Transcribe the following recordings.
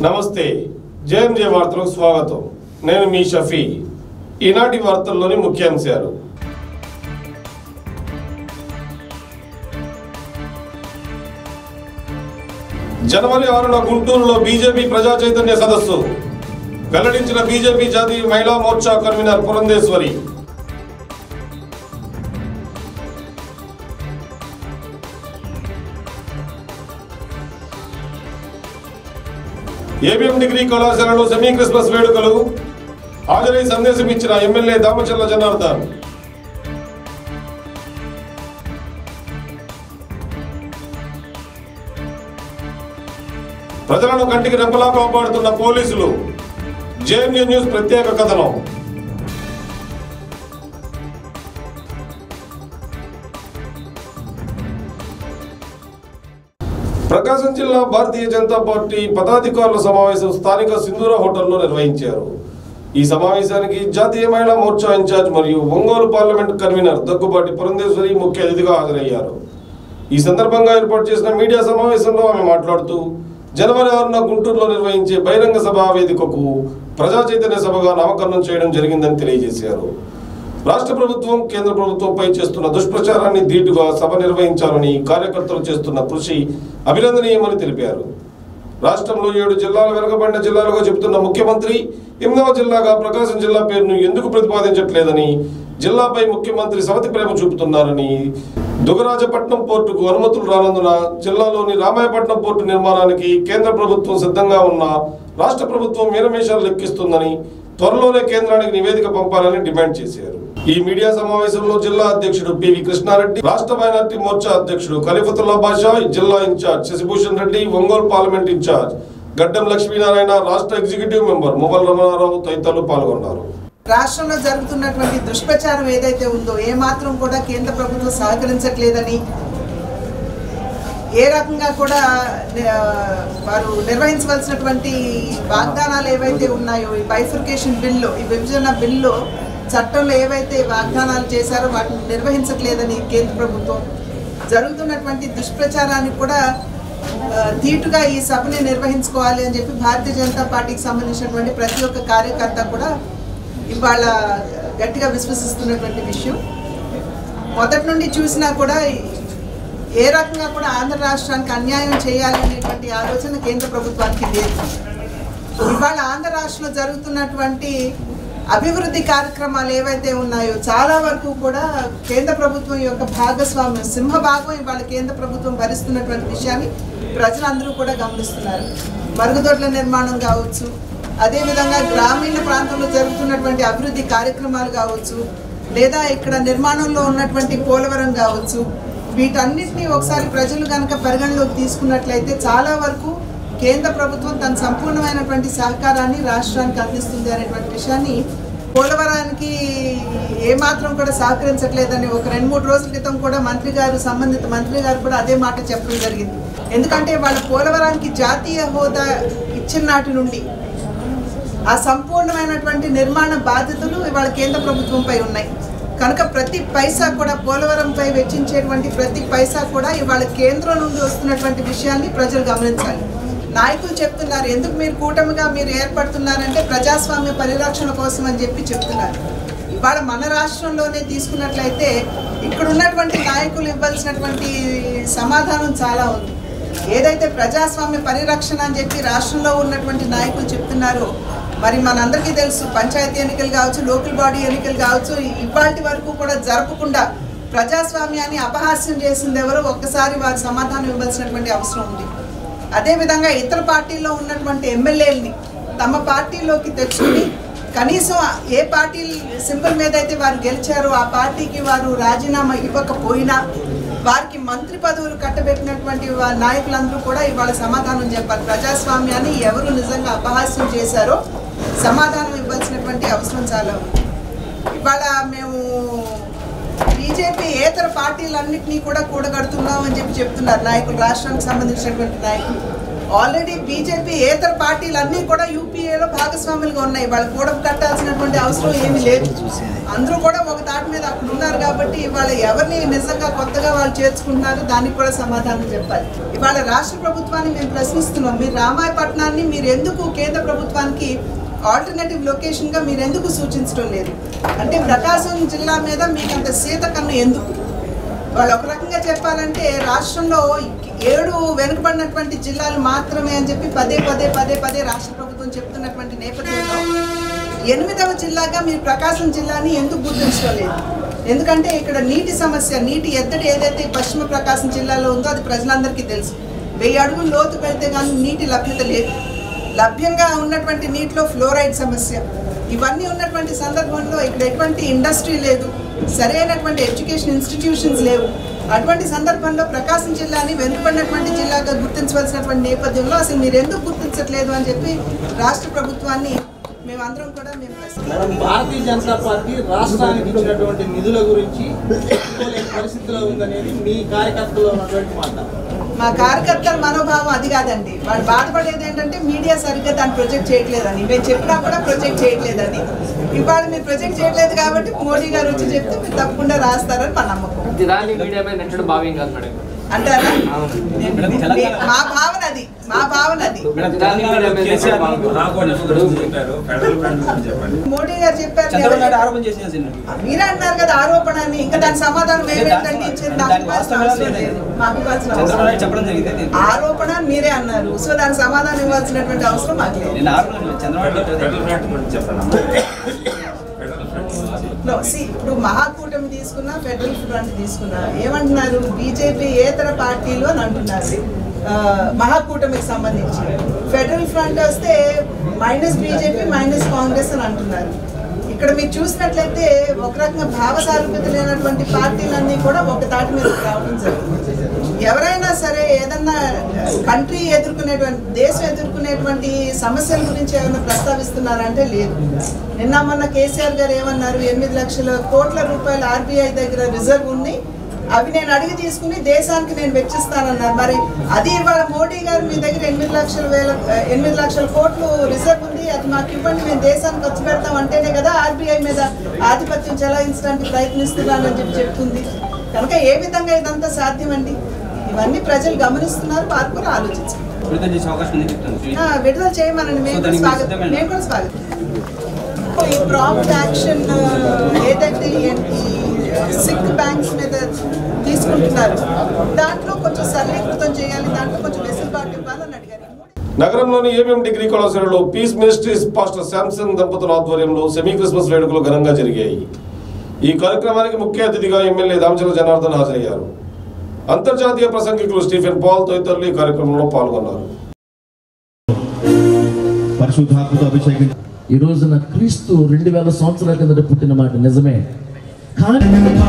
నమస్తే జేఎంజే వార్తలకు స్వాగతం నేను మీ షఫీ ఈనాటి వార్తల్లోని ముఖ్యాంశాలు జనవరి ఆరున గుంటూరులో బీజేపీ ప్రజా చైతన్య సదస్సు వెల్లడించిన బీజేపీ జాతీయ Mahila Morcha convener Purandeswari ABM degree కళాశాలలో సెమీ క్రిస్మస్ వేడుకలు హాజరై సందేశం ఇచ్చిన ఎమ్మెల్యే దామచర్ల జనార్దన్ ప్రజలను కంటికి రెప్పలా కాపాడుతున్న పోలీసులు జేఎన్యూ న్యూస్ ప్రత్యేక కథనం ప్రకాశం జిల్లా భారతీయ జనతా పార్టీ పదాధికారుల సమావేశం స్థానిక సింధూర హోటల్లో నిర్వహించారు ఈ సమావేశానికి జాతీయ మహిళా మోర్చా ఇన్ఛార్జ్ మరియు ఒంగోలు పార్లమెంట్ కన్వీనర్ దగ్గుబాటి పురంధేశ్వరి ముఖ్య అతిథిగా హాజరయ్యారు ఈ సందర్భంగా ఏర్పాటు చేసిన మీడియా సమావేశంలో ఆమె మాట్లాడుతూ జనవరి ఆరున గుంటూరులో నిర్వహించే బహిరంగ సభా వేదికకు ప్రజా చైతన్య సభగా నామకరణం చేయడం జరిగిందని తెలియజేశారు రాష్ట్ర ప్రభుత్వం కేంద్ర ప్రభుత్వంపై చేస్తున్న దుష్ప్రచారాన్ని ధీటుగా సభ నిర్వహించాలని కార్యకర్తలు చేస్తున్న కృషి అభినందనీయమని తెలిపారు రాష్ట్రంలో ఏడు జిల్లాలు వెనుకబడిన జిల్లాలుగా చెబుతున్న ముఖ్యమంత్రి ఎనిమిదవ జిల్లాగా ప్రకాశం జిల్లా పేరును ఎందుకు ప్రతిపాదించట్లేదని జిల్లాపై ముఖ్యమంత్రి సవతి ప్రేమ చూపుతున్నారని దుగరాజపట్నం పోర్టుకు అనుమతులు రానందున జిల్లాలోని రామాయపట్నం పోర్టు నిర్మాణానికి కేంద్ర ప్రభుత్వం సిద్ధంగా ఉన్న రాష్ట్ర ప్రభుత్వం మీనమేషాలు లెక్కిస్తుందని త్వరలోనే కేంద్రానికి నివేదిక పంపాలని డిమాండ్ చేశారు ఈ మీడియా సమావేశంలో జిల్లా అధ్యక్షుడు పివి కృష్ణారెడ్డి రాష్ట్ర మైనార్టీ మోర్చా అధ్యక్షుడు ఖలీఫతుల్లా బాషా జిల్లా in charge Shashibhushan Reddy Ongole parliament in charge Gaddam Lakshminarayana రాష్ట్ర ఎగ్జిక్యూటివ్ మెంబర్ మువల్ రమణారావు తదితరులు పాల్గొన్నారు రాష్ట్రంలో జరుగుతున్నటువంటి దుష్ప్రచారం ఏదైతే ఉందో ఏ మాత్రం కూడా కేంద్ర ప్రభుత్వం సహకరించట్లేదని ఏ రకంగా కూడా ఆ, వారు నిర్వహించవలసినటువంటి వాగ్దానాలు ఏవైతే ఉన్నాయో ఈ బైఫర్కేషన్ బిల్లు ఈ విభజన బిల్లు చట్టంలో ఏవైతే వాగ్దానాలు చేశారో వాటిని నిర్వహించట్లేదని కేంద్ర ప్రభుత్వం జరుగుతున్నటువంటి దుష్ప్రచారానికి కూడా ఆ, ధీటుగా ఈ సభని నిర్వహించుకోవాలి అని చెప్పి భారతీయ జనతా పార్టీకి సంబంధించినటువంటి ప్రతి ఒక్క కార్యకర్త కూడా ఇవాళ గట్టిగా విశ్వసిస్తున్నటువంటి విషయం మొదటి నుండి చూసినా కూడా ఏ రకంగా కూడా ఆంధ్ర రాష్ట్రానికి అన్యాయం చేయాలి అనేటువంటి ఆలోచన కేంద్ర ప్రభుత్వానికి లేదు ఇవాళ ఆంధ్ర రాష్ట్రంలో జరుగుతున్నటువంటి అభివృద్ధి కార్యక్రమాలు ఏవైతే ఉన్నాయో చాలా వరకు కూడా కేంద్ర ప్రభుత్వం యొక్క భాగస్వామ్యం సింహభాగం ఇవాళ కేంద్ర ప్రభుత్వం భరిస్తున్నటువంటి విషయాన్ని ప్రజలందరూ కూడా గమనిస్తున్నారు మరుగుదొడ్ల నిర్మాణం కావచ్చు అదేవిధంగా గ్రామీణ ప్రాంతంలో జరుగుతున్నటువంటి అభివృద్ధి కార్యక్రమాలు కావచ్చు లేదా ఇక్కడ నిర్మాణంలో ఉన్నటువంటి పోలవరం కావచ్చు వీటన్నిటిని ఒకసారి ప్రజలు కనుక పరిగణలోకి తీసుకున్నట్లయితే చాలా వరకు కేంద్ర ప్రభుత్వం తన సంపూర్ణమైనటువంటి సహకారాన్ని రాష్ట్రానికి అందిస్తుంది అనేటువంటి విషయాన్ని పోలవరానికి ఏమాత్రం కూడా సహకరించట్లేదని ఒక రెండు మూడు రోజుల క్రితం కూడా మంత్రి గారు సంబంధిత మంత్రి గారు కూడా అదే మాట చెప్పడం జరిగింది ఎందుకంటే వాళ్ళ పోలవరానికి జాతీయ హోదా ఇచ్చిన నాటి నుండి ఆ సంపూర్ణమైనటువంటి నిర్మాణ బాధ్యతలు ఇవాళ కేంద్ర ప్రభుత్వంపై ఉన్నాయి కనుక ప్రతి పైసా కూడా పోలవరంపై వెచ్చించేటువంటి ప్రతి పైసా కూడా ఇవాళ కేంద్రం నుండి వస్తున్నటువంటి విషయాన్ని ప్రజలు గమనించాలి నాయకులు చెప్తున్నారు ఎందుకు మీరు కూటమిగా మీరు ఏర్పడుతున్నారంటే ప్రజాస్వామ్య పరిరక్షణ కోసం అని చెప్పి చెప్తున్నారు ఇవాళ మన రాష్ట్రంలోనే తీసుకున్నట్లయితే ఇక్కడ ఉన్నటువంటి నాయకులు ఇవ్వాల్సినటువంటి సమాధానం చాలా ఉంది ఏదైతే ప్రజాస్వామ్య పరిరక్షణ అని చెప్పి రాష్ట్రంలో ఉన్నటువంటి నాయకులు చెప్తున్నారో మరి మనందరికీ తెలుసు పంచాయతీ ఎన్నికలు కావచ్చు లోకల్ బాడీ ఎన్నికలు కావచ్చు ఇవాటి వరకు కూడా జరపకుండా ప్రజాస్వామ్యాన్ని అపహాస్యం చేసింది ఎవరో ఒక్కసారి వారు సమాధానం ఇవ్వాల్సినటువంటి అవసరం ఉంది అదేవిధంగా ఇతర పార్టీల్లో ఉన్నటువంటి ఎమ్మెల్యేలని తమ పార్టీలోకి తెచ్చుకుని కనీసం ఏ పార్టీ సింబల్ మీద అయితే వారు గెలిచారో ఆ పార్టీకి వారు రాజీనామా ఇవ్వకపోయినా వారికి మంత్రి పదవులు కట్టబెట్టినటువంటి వా- నాయకులందరూ కూడా ఇవాళ సమాధానం చెప్పాలి ప్రజాస్వామ్యాన్ని ఎవరు నిజంగా అపహాస్యం చేశారో సమాధానం ఇవ్వాల్సినటువంటి అవసరం చాలా ఉంది ఇవాళ మేము బీజేపీ ఏతర పార్టీలన్నింటినీ కూడా కూడగడుతున్నాం అని చెప్పి చెప్తున్నారు నాయకులు రాష్ట్రానికి సంబంధించినటువంటి నాయకులు ఆల్రెడీ బీజేపీ ఏతర పార్టీలు అన్నీ కూడా యూపీఏలో భాగస్వాములుగా ఉన్నాయి వాళ్ళు కూడా కట్టాల్సినటువంటి అవసరం ఏమీ లేదు అందరూ కూడా ఒక తాటి మీద అక్కడ ఉన్నారు కాబట్టి ఇవాళ ఎవరిని నిజంగా కొత్తగా వాళ్ళు చేర్చుకుంటున్నారు దానికి కూడా సమాధానం చెప్పాలి ఇవాళ రాష్ట్ర ప్రభుత్వాన్ని మేము ప్రశ్నిస్తున్నాం మీరు రామాయపట్నాన్ని మీరు ఎందుకు కేంద్ర ప్రభుత్వానికి ఆల్టర్నేటివ్ లొకేషన్గా మీరు ఎందుకు సూచించడం లేదు అంటే ప్రకాశం జిల్లా మీద మీకు అంత సీత కన్ను ఎందుకు వాళ్ళు ఒక రకంగా చెప్పాలంటే రాష్ట్రంలో ఏడు వెనుకబడినటువంటి జిల్లాలు మాత్రమే అని చెప్పి పదే పదే పదే పదే రాష్ట్ర ప్రభుత్వం చెప్తున్నటువంటి నేపథ్యంలో ఎనిమిదవ జిల్లాగా మీరు ప్రకాశం జిల్లాని ఎందుకు గుర్తించడం లేదు ఎందుకంటే ఇక్కడ నీటి సమస్య నీటి ఎద్దడి ఏదైతే పశ్చిమ ప్రకాశం జిల్లాలో ఉందో అది ప్రజలందరికీ తెలుసు వెయ్యి అడుగులు లోతు పెడితే కానీ నీటి లభ్యత లేదు లభ్యంగా ఉన్నటువంటి నీటిలో ఫ్లోరైడ్ సమస్య ఇవన్నీ ఉన్నటువంటి సందర్భంలో ఇక్కడ ఎటువంటి ఇండస్ట్రీ లేదు సరైనటువంటి ఎడ్యుకేషన్ ఇన్స్టిట్యూషన్స్ లేవు అటువంటి సందర్భంలో ప్రకాశం జిల్లాని వెనుకబడినటువంటి జిల్లాగా గుర్తించవలసినటువంటి నేపథ్యంలో అసలు మీరు ఎందుకు గుర్తించట్లేదు అని చెప్పి రాష్ట్ర ప్రభుత్వాన్ని మేమందరం కూడా మేము ప్రశ్నిస్తున్నాం. మేడం భారతీయ జనతా పార్టీ రాష్ట్రానికి ఇచ్చినటువంటి నిధుల గురించి చెప్పుకోలేని పరిస్థితిలో ఉందనేది మీ కార్యకర్తలో ఉన్నటువంటి మాట మా కార్యకర్తల మనోభావం అది కాదండి వాళ్ళు బాధపడేది ఏంటంటే మీడియా సరిగ్గా దాన్ని ప్రొజెక్ట్ చేయట్లేదని మేము చెప్పినా కూడా ప్రొజెక్ట్ చేయట్లేదని ఇవాళ మీరు ప్రొజెక్ట్ చేయట్లేదు కాబట్టి మోడీ గారు వచ్చి చెప్తే మీరు తప్పకుండా రాస్తారని మా నమ్మకం ప్రతిదాన్ని మీడియా మీద నెట్టడం భావ్యం కాదు మేడం అంటారా మేడం, మీ- మా భావన అది మా భావన అది ప్రతిదాన్ని మీడియా మీద నెట్టడం భావ్యం కాదు. మోడీ గారు చెప్పారు చంద్రబాబు నాయుడు ఎవరు- ఆరోపణ చేసేసిండు మీరే అంటున్నారు కదా ఆరోపణ అని ఇంకా దాని సమాధానం వేరేంటండి ఇచ్చింది నాకు దానికి ఇవ్వాల్సిన వాస్తవం అవసరం లేదు. లేదు మాకు ఇవ్వాల్సిన చంద్రబాబు అవసరం నాయుడు లేదు. చెప్పడం జరిగింది దీనికి. ఆరోపణ అని మీరే అన్నారు సో దానికి సమాధానం ఇవ్వాల్సినటువంటి అవసరం మాకు లేదు నేను ఆరోపణ లేదు. చంద్రబాబు నాయుడు చెప్పలేదు. No, see, ఇప్పుడు మహాకూటమి తీసుకున్నా ఫెడరల్ ఫ్రంట్ తీసుకున్నా ఏమంటున్నారు బీజేపీ ఏతర పార్టీలు అని అంటున్నారు ఆ, మహాకూటమికి సంబంధించి ఫెడరల్ ఫ్రంట్ వస్తే మైనస్ బీజేపీ మైనస్ కాంగ్రెస్ అని అంటున్నారు ఇక్కడ మీరు చూసినట్లయితే ఒక రకంగా భావ సారూప్యత లేనటువంటి పార్టీలన్నీ కూడా ఒక తాటి మీద రావడం జరుగుతుంది ఎవరైనా సరే ఏదన్నా కంట్రీ ఎదుర్కొనేటువంటి దేశం ఎదుర్కొనేటువంటి సమస్యల గురించి ఏమైనా ప్రస్తావిస్తున్నారంటే లేదు నిన్న మొన్న కేసీఆర్ గారు ఏమన్నారు ఎనిమిది లక్షల కోట్ల రూపాయలు ఆర్బీఐ దగ్గర రిజర్వ్ ఉంది అవి నేను అడిగి తీసుకుని దేశానికి నేను వెచ్చిస్తానన్నారు మరి అది ఇవాళ మోడీ గారు మీ దగ్గర ఎనిమిది లక్షల వేల ఎనిమిది లక్షల కోట్లు రిజర్వ్ ఉంది అది మాకు ఇవ్వండి మేము దేశానికి ఖర్చు పెడతాం అంటేనే కదా ఆర్బీఐ మీద ఆధిపత్యం చెలాయించడానికి ప్రయత్నిస్తున్నానని చెప్పి చెప్తుంది కనుక ఏ విధంగా ఇదంతా సాధ్యమండి ఇవన్నీ ప్రజలు గమనిస్తున్నారు వారు కూడా ఆలోచించారు విడుదల చేసే అవకాశం ఉంది చెప్తాను ఆ, విడుదల చేయమనండి మేము సో కూడా దానికి స్వాగతం సిద్ధమేనా? మేము కూడా స్వాగతం ఈ ప్రాంప్ట్ యాక్షన్ ఏదైతే ఈ సిక్ బ్యాంక్స్ మీద తీసుకుంటున్నారు దాంట్లో కొంచెం సరళీకృతం చేయాలి దాంట్లో కొంచెం వెసులుబాటు ఇవ్వాలని అడిగారు నగరంలోని ఏబిఎం డిగ్రీ కళాశాలలో పీస్ మినిస్ట్రీస్ పాస్టర్ శాంసంగ్ దంపతుల ఆధ్వర్యంలో సెమీ క్రిస్మస్ వేడుకలు ఘనంగా జరిగాయి ఈ కార్యక్రమానికి ముఖ్య అతిథిగా ఎమ్మెల్యే దామచల జనార్దన్ హాజరయ్యారు అంతర్జాతీయ ప్రసంగికులు స్టీఫెన్ పాల్ తదితరులు ఈ కార్యక్రమంలో పాల్గొన్నారు పరిశుద్ధాత్మతో అభిషేకం ఈ రోజున క్రీస్తు రెండు వేల సంవత్సరాల కిందట పుట్టిన మాట నిజమే కానీ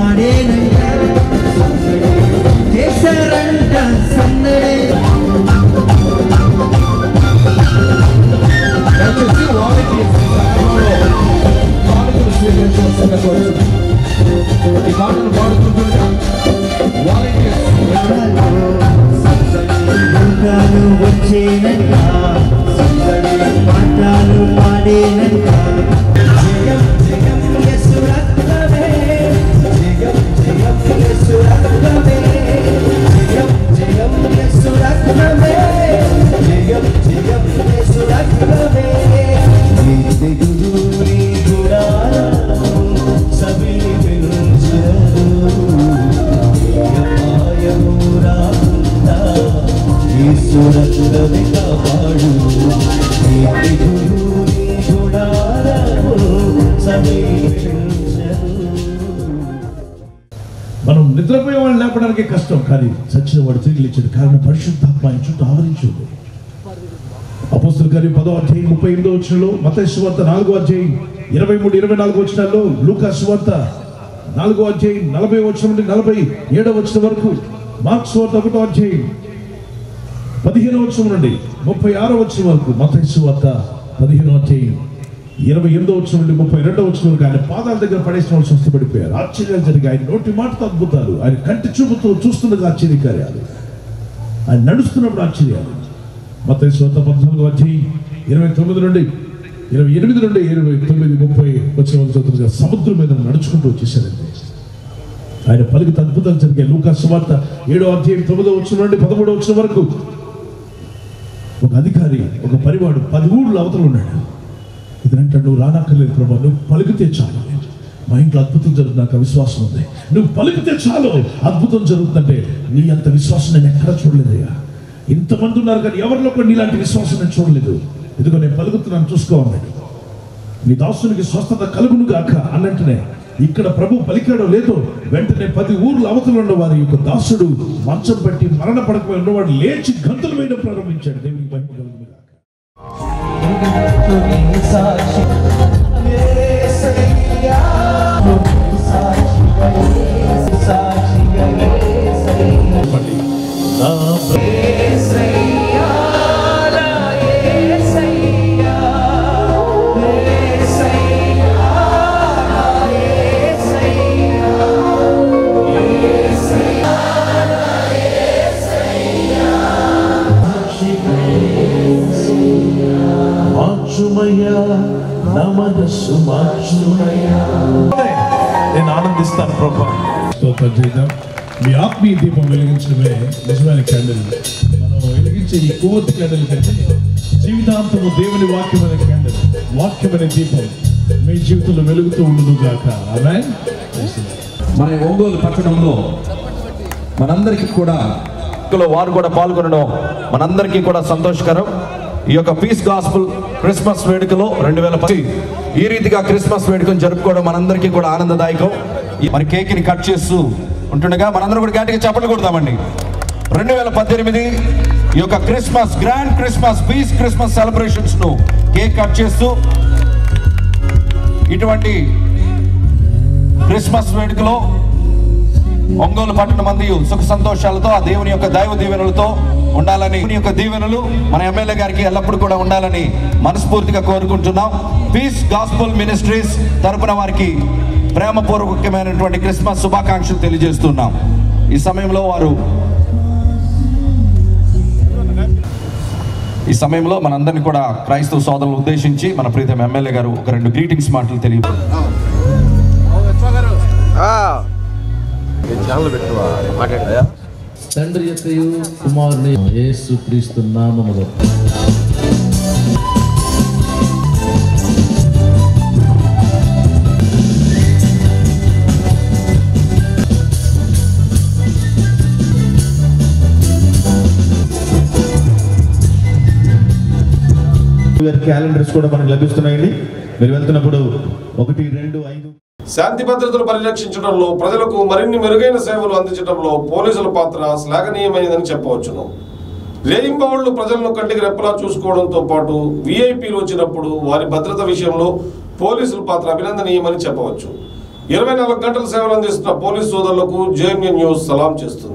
దయచేసి వాలంటీర్స్ పాడుకులు స్వీకరించవలసిందిగా కోరుతున్నాను. ఈ పాటలు పాడుకుంటుంటే వాలంటీర్స్ దుర్గాలు వచ్చేనంట సుందరి పాటలు పాడేనంట జయం జయం యేసు రక్తమే జయం జయం యేసు రక్తమే జయం జయం యేసు రక్తమే జయం జయం యేసు రక్తమే నీ దిగులు నీ గుడారం సభి పిలుచరు ఈశ్వరత్వమే కాపాడు నీతి గురు నీ గుడారము సమీపించరు మనం నిద్రపోయే వాళ్ళు లేపడానికి కష్టం కానీ చచ్చిన వాడు తిరిగి లేచాడు కారణం పరిశుద్ధాత్మ ఆయన చుట్టూ ఆవరించుంది అపోస్తుల కార్యం పదో అధ్యాయం ముప్పై ఎనిమిదో వచ్చినలో మత సువార్త నాలుగో అధ్యాయం ఇరవై మూడు ఇరవై నాలుగు వచ్చినాల్లో లూకా సువార్త నాలుగో అధ్యాయం నలభై వచ్చిన నుండి నలభై ఏడో వచ్చిన వరకు మార్క్స్ వార్త ఒకటో అధ్యాయం పదిహేను వచ్చిన నుండి ముప్పై ఆరో వచ్చిన వరకు మత సువార్త పదిహేనో అధ్యాయం ఇరవై ఎనిమిదో వచ్చిన నుండి ముప్పై రెండో వచ్చిన వరకు ఆయన పాదాల దగ్గర పడేసిన వాళ్ళు స్వస్థపడిపోయారు ఆశ్చర్యాలు జరిగాయి ఆయన నోటి మాటతో అద్భుతాలు ఆయన కంటి చూపుతో చూస్తున్నది ఆశ్చర్యకార్యాలు ఆయన నడుస్తున్నప్పుడు ఆశ్చర్యాలు మత్తయి స్వాత పద్నాలుగు అధ్యాయం ఇరవై తొమ్మిది నుండి ఇరవై ఎనిమిది నుండి ఇరవై తొమ్మిది ముప్పై వచ్చిన వాళ్ళు చదువుతుగా సముద్రం మీద నడుచుకుంటూ వచ్చేసారండి ఆయన పలికి అద్భుతాలు జరిగాయి లూకా సువార్త ఏడో అధ్యాయం తొమ్మిదో వచ్చిన నుండి పదమూడో వచ్చిన వరకు ఒక అధికారి ఒక పరివాడు పది ఊళ్ళు అవతల ఉన్నాడు ఇతనంటే నువ్వు రానక్కర్లేదు ప్రభా నువ్వు పలికితే చాలు మా ఇంట్లో అద్భుతం జరుగుతుంది నాకు ఆ విశ్వాసం ఉంది నువ్వు పలికితే చాలు అద్భుతం జరుగుతుందంటే నీ అంత విశ్వాసం నేను ఎక్కడ చూడలేదయ్యా ఇంతమంది ఉన్నారు కానీ ఎవరిలో కూడా నీలాంటి విశ్వాసం నేను చూడలేదు ఇదిగో నేను పలుకుతున్నాను చూసుకోవాలి నీ దాసునికి స్వస్థత కలుగును గాక అన్నట్టునే ఇక్కడ ప్రభు పలికాడో లేదో వెంటనే పది ఊర్ల అవతల ఉన్న వారి యొక్క దాసుడు మంచం పెట్టి మరణ పడకపోయి ఉన్నవాడు లేచి గంతులు వేయడం ప్రారంభించాడు దేవునికి మహిమ కలుగును గాక మార్చుమయ్యా నా మనస్సు మార్చుమయ్యా నేను ఆనందిస్తాను ప్రభా స్తోత్రం చేద్దాం మీ ఆత్మీయ దీపం వెలిగించడమే నిజమైన క్యాండిల్ మనం వెలిగించే ఈ కోతి క్యాండిల్ కంటే జీవితాంతము దేవుని వాక్యం అనే క్యాండిల్ వాక్యం అనే దీపం మీ జీవితంలో వెలుగుతూ ఉండును గాక ఆమె మన ఒంగోలు పట్టణంలో మనందరికీ కూడా లో వారు కూడా పాల్గొనడం మనందరికీ కూడా సంతోషకరం ఈ యొక్క పీస్ గాస్పుల్ క్రిస్మస్ వేడుకలో రెండు వేల పది ఈ రీతిగా క్రిస్మస్ వేడుకను జరుపుకోవడం మనందరికీ కూడా ఆనందదాయకం ఈ మరి కేక్ని కట్ చేస్తూ ఉంటుండగా మనందరం కూడా గట్టిగా చప్పట్లు కొడదామండి రెండు వేల పద్దెనిమిది ఈ యొక్క Christmas grand Christmas peace Christmas celebrations ను కేక్ కట్ చేస్తూ ఇటువంటి క్రిస్మస్ వేడుకలో ఒంగోలు పట్టణ మంది సుఖ సంతోషాలతో ఆ దేవుని యొక్క దైవ దీవెనలతో ఉండాలని దేవుని యొక్క దీవెనలు మన ఎమ్మెల్యే గారికి ఎల్లప్పుడూ కూడా ఉండాలని మనస్ఫూర్తిగా కోరుకుంటున్నాం పీస్ గాస్పుల్ మినిస్ట్రీస్ తరపున వారికి ప్రేమపూర్వకమైనటువంటి క్రిస్మస్ శుభాకాంక్షలు తెలియజేస్తున్నాం ఈ సమయంలో వారు ఈ సమయంలో మనందరినీ కూడా క్రైస్తవ సోదరులు ఉద్దేశించి మన ప్రీతం ఎమ్మెల్యే గారు ఒక రెండు గ్రీటింగ్స్ మాటలు తెలియ తండ్రి యొక్కయు కుమారుని యేసు క్రీస్తు నామములో క్యాలెండర్స్ కూడా మనకు లభిస్తున్నాయండి మీరు వెళ్తున్నప్పుడు ఒకటి రెండు ఐదు శాంతి భద్రతలు పరిరక్షించడంలో ప్రజలకు మరిన్ని మెరుగైన సేవలు అందించడంలో పోలీసుల పాత్ర శ్లాఘనీయమైనదని చెప్పవచ్చును రేయింబవళ్లు ప్రజలను కంటికి రెప్పలా చూసుకోవడంతో పాటు విఐపీలు వచ్చినప్పుడు వారి భద్రత విషయంలో పోలీసుల పాత్ర అభినందనీయమని చెప్పవచ్చు ఇరవై నాలుగు గంటల సేవలు అందిస్తున్న పోలీసు సోదరులకు జేఎంఏ న్యూస్ సలాం చేస్తుంది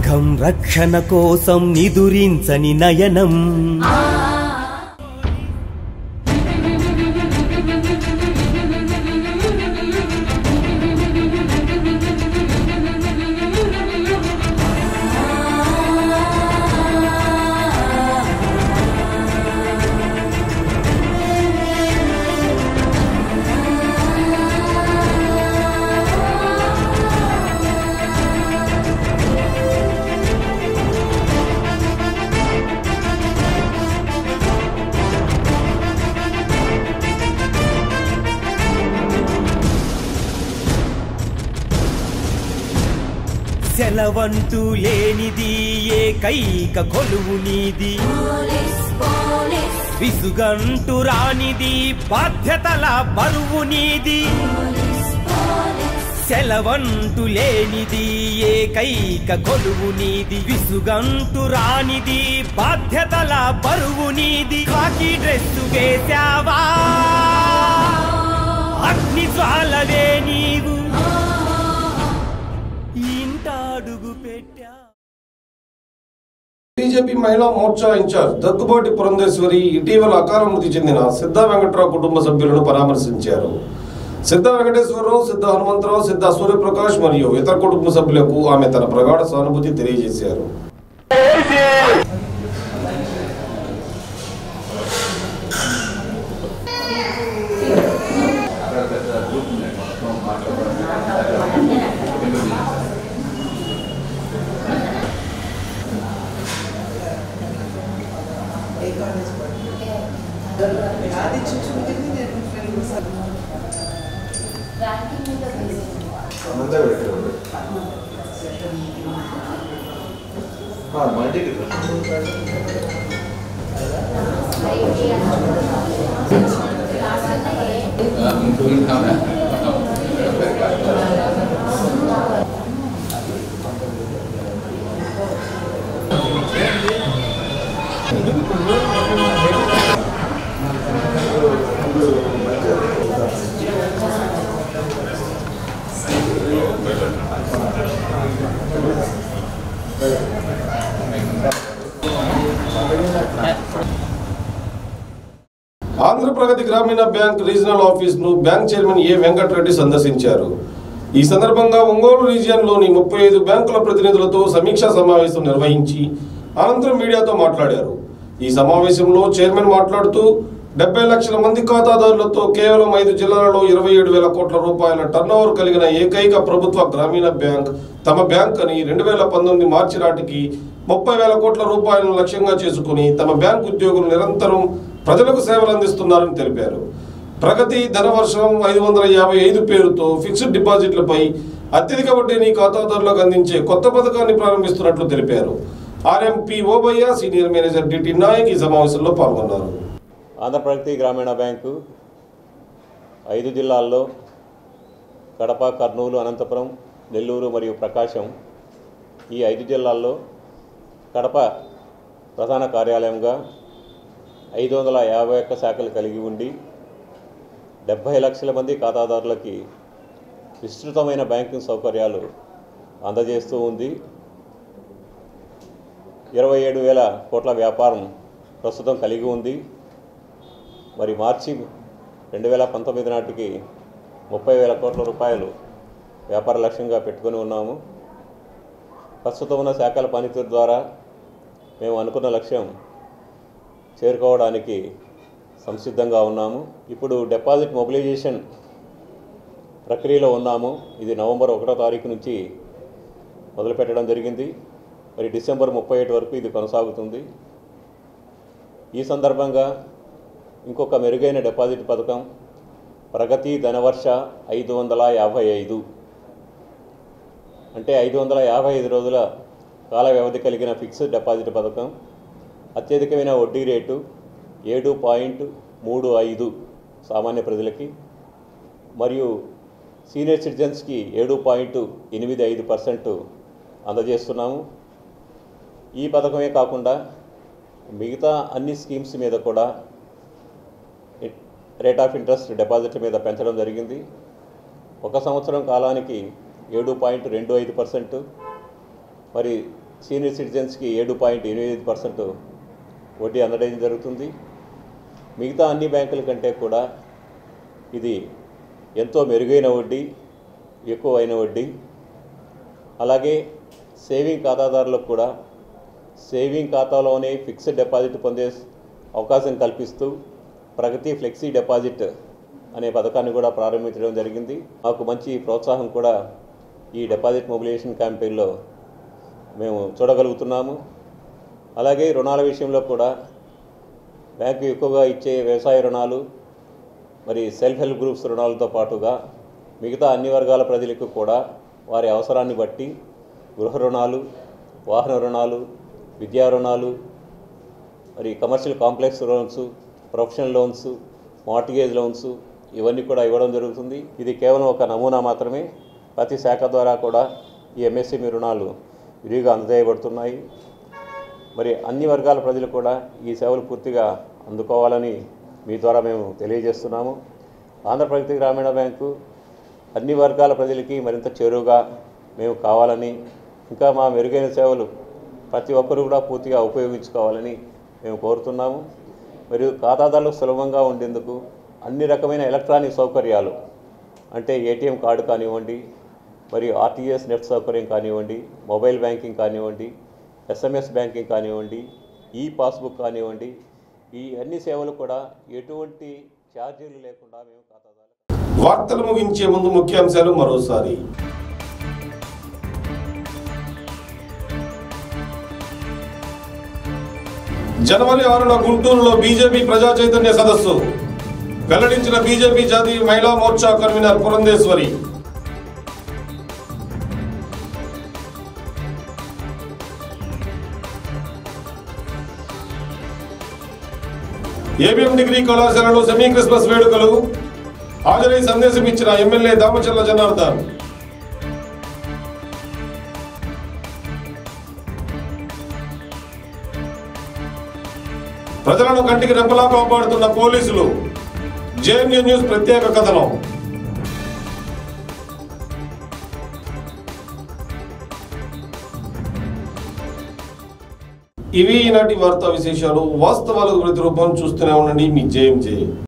దుఃఖం రక్షణ కోసం నిదురించని నయనం సెలవంటూ లేనిది ఏకైక కొలువు నీది విసుగంటూ రానిది బాధ్యతల బరువు నీది సెలవంటూ లేనిది ఏకైక కొలువు నీది విసుగంటూ రానిది బాధ్యతల బరువు నీది కాకి డ్రెస్ వేశావా అగ్ని జ్వాలవే నీవు ఇంటాడుగు పెట్టా బీజేపీ మహిళా మోర్చా ఇన్ఛార్జ్ దగ్గుబాటి పురంధేశ్వరి ఇటీవల అకాల మృతి చెందిన సిద్ధా వెంకట్రావు కుటుంబ సభ్యులను పరామర్శించారు సిద్ధ వెంకటేశ్వరరావు సిద్ధ హనుమంతరావు సిద్ధ సూర్యప్రకాష్ మరియు ఇతర కుటుంబ సభ్యులకు ఆమె తన ప్రగాఢ సానుభూతి తెలియజేశారు Andhra Pragathi Grameena bank regional office ను బ్యాంక్ చైర్మన్ ఏ వెంకటరెడ్డి సందర్శించారు ఈ సందర్భంగా ఒంగోలు రీజియన్లోని ముప్పై ఐదు బ్యాంకుల ప్రతినిధులతో సమీక్షా సమావేశం నిర్వహించి అనంతరం మీడియాతో మాట్లాడారు ఈ సమావేశంలో చైర్మన్ మాట్లాడుతూ డెబ్బై లక్షల మంది ఖాతాదారులతో కేవలం ఐదు జిల్లాలలో ఇరవై ఏడు వేల కోట్ల రూపాయల టర్నోవర్ కలిగిన ఏకైక ప్రభుత్వ గ్రామీణ బ్యాంక్ తమ బ్యాంక్ అని రెండు వేల పంతొమ్మిది మార్చి నాటికి ముప్పై వేల కోట్ల రూపాయలను లక్ష్యంగా చేసుకుని తమ బ్యాంక్ ఉద్యోగులు నిరంతరం ప్రజలకు సేవలు అందిస్తున్నారని తెలిపారు ప్రగతి ధనవర్షం ఐదు వందల యాభై ఐదు పేరుతో ఫిక్స్డ్ డిపాజిట్లపై అత్యధిక వడ్డీని ఖాతాదారులకు అందించే కొత్త పథకాన్ని ప్రారంభిస్తున్నట్లు తెలిపారు RMP Obaiah senior manager DT Naik ఈ సమావేశంలో పాల్గొన్నారు ఆంధ్రప్రగతి గ్రామీణ బ్యాంకు ఐదు జిల్లాల్లో కడప కర్నూలు అనంతపురం నెల్లూరు మరియు ప్రకాశం ఈ ఐదు జిల్లాల్లో కడప ప్రధాన కార్యాలయంగా ఐదు వందల యాభై ఒక్క శాఖలు కలిగి ఉండి డెబ్భై లక్షల మంది ఖాతాదారులకి విస్తృతమైన బ్యాంకింగ్ సౌకర్యాలు అందజేస్తూ ఉంది ఇరవై ఏడు వేల కోట్ల వ్యాపారం ప్రస్తుతం కలిగి ఉంది మరి మార్చి రెండు వేల పంతొమ్మిది నాటికి ముప్పై వేల కోట్ల రూపాయలు వ్యాపార లక్ష్యంగా పెట్టుకొని ఉన్నాము ప్రస్తుతం ఉన్న శాఖల పనితీరు ద్వారా మేము అనుకున్న లక్ష్యం చేరుకోవడానికి సంసిద్ధంగా ఉన్నాము ఇప్పుడు డిపాజిట్ మొబిలైజేషన్ ప్రక్రియలో ఉన్నాము ఇది నవంబర్ ఒకటో తారీఖు నుంచి మొదలుపెట్టడం జరిగింది మరి డిసెంబర్ ముప్పై ఒకటి వరకు ఇది కొనసాగుతుంది ఈ సందర్భంగా ఇంకొక మెరుగైన డిపాజిట్ పథకం ప్రగతి ధనవర్ష ఐదు వందల యాభై ఐదు అంటే ఐదు వందల యాభై ఐదు రోజుల కాల వ్యవధి కలిగిన ఫిక్స్డ్ డిపాజిట్ పథకం అత్యధికమైన వడ్డీ రేటు ఏడు పాయింట్ మూడు ఐదు సామాన్య ప్రజలకి మరియు సీనియర్ సిటిజన్స్కి ఏడు పాయింట్ ఎనిమిది ఐదు పర్సెంట్ అందజేస్తున్నాము ఈ పథకమే కాకుండా మిగతా అన్ని స్కీమ్స్ మీద కూడా రేట్ ఆఫ్ ఇంట్రెస్ట్ డిపాజిట్ల మీద పెంచడం జరిగింది ఒక సంవత్సరం కాలానికి ఏడు పాయింట్ రెండు ఐదు పర్సెంట్ మరి సీనియర్ సిటిజన్స్కి ఏడు పాయింట్ ఎనిమిది పర్సెంట్ వడ్డీ అందడం జరుగుతుంది మిగతా అన్ని బ్యాంకుల కంటే కూడా ఇది ఎంతో మెరుగైన వడ్డీ ఎక్కువైన వడ్డీ అలాగే సేవింగ్ ఖాతాదారులకు కూడా సేవింగ్ ఖాతాలోనే ఫిక్స్డ్ డిపాజిట్ పొందే అవకాశం కల్పిస్తూ ప్రగతి ఫ్లెక్సీ డిపాజిట్ అనే పథకాన్ని కూడా ప్రారంభించడం జరిగింది మాకు మంచి ప్రోత్సాహం కూడా ఈ డిపాజిట్ మొబిలైజేషన్ క్యాంపెయిన్లో మేము చూడగలుగుతున్నాము అలాగే రుణాల విషయంలో కూడా బ్యాంకు ఎక్కువగా ఇచ్చే వ్యవసాయ రుణాలు మరి సెల్ఫ్ హెల్ప్ గ్రూప్స్ రుణాలతో పాటుగా మిగతా అన్ని వర్గాల ప్రజలకు కూడా వారి అవసరాన్ని బట్టి గృహ రుణాలు వాహన రుణాలు విద్యా రుణాలు మరి commercial complex loans professional loans mortgage loans ఇవన్నీ కూడా ఇవ్వడం జరుగుతుంది ఇది కేవలం ఒక నమూనా మాత్రమే ప్రతి శాఖ ద్వారా కూడా ఈ ఎంఎస్ఎంఈ రుణాలు విరివిగా అందజేయబడుతున్నాయి మరి అన్ని వర్గాల ప్రజలు కూడా ఈ సేవలు పూర్తిగా అందుకోవాలని మీ ద్వారా మేము తెలియజేస్తున్నాము ఆంధ్రప్రదేశ్ గ్రామీణ బ్యాంకు అన్ని వర్గాల ప్రజలకి మరింత చేరువుగా మేము కావాలని ఇంకా మా మెరుగైన సేవలు ప్రతి ఒక్కరూ కూడా పూర్తిగా ఉపయోగించుకోవాలని మేము కోరుతున్నాము మరియు ఖాతాదారులకు సులభంగా ఉండేందుకు అన్ని రకమైన ఎలక్ట్రానిక్ సౌకర్యాలు అంటే ఏటీఎం కార్డు కానివ్వండి మరియు ఆర్టీఎస్ నెట్ సౌకర్యం కానివ్వండి మొబైల్ బ్యాంకింగ్ కానివ్వండి ఎస్ఎంఎస్ బ్యాంకింగ్ కానివ్వండి ఈ పాస్బుక్ కానివ్వండి ఈ అన్ని సేవలు కూడా ఎటువంటి ఛార్జీలు లేకుండా మేము ఖాతాదారులకు వార్తలు ముగించే ముందు ముఖ్యాంశాలు మరోసారి జనవరి ఆరున గుంటూరులో బీజేపీ ప్రజా చైతన్య సదస్సు వెల్లడించిన బీజేపీ జాతీయ Mahila Morcha convener Purandeswari ABM degree కళాశాలలో సెమీ క్రిస్మస్ వేడుకలు హాజరై సందేశం ఇచ్చిన ఎమ్మెల్యే దామచర్ల జనార్దన్ ప్రజలను కంటికి రెప్పలా కాపాడుతున్న పోలీసులు జేఎన్యూ న్యూస్ ప్రత్యేక కథనం ఇవి ఈనాటి వార్తా విశేషాలు వాస్తవాలకు ప్రతిరూపం చూస్తూనే ఉండండి మీ జేఎంజే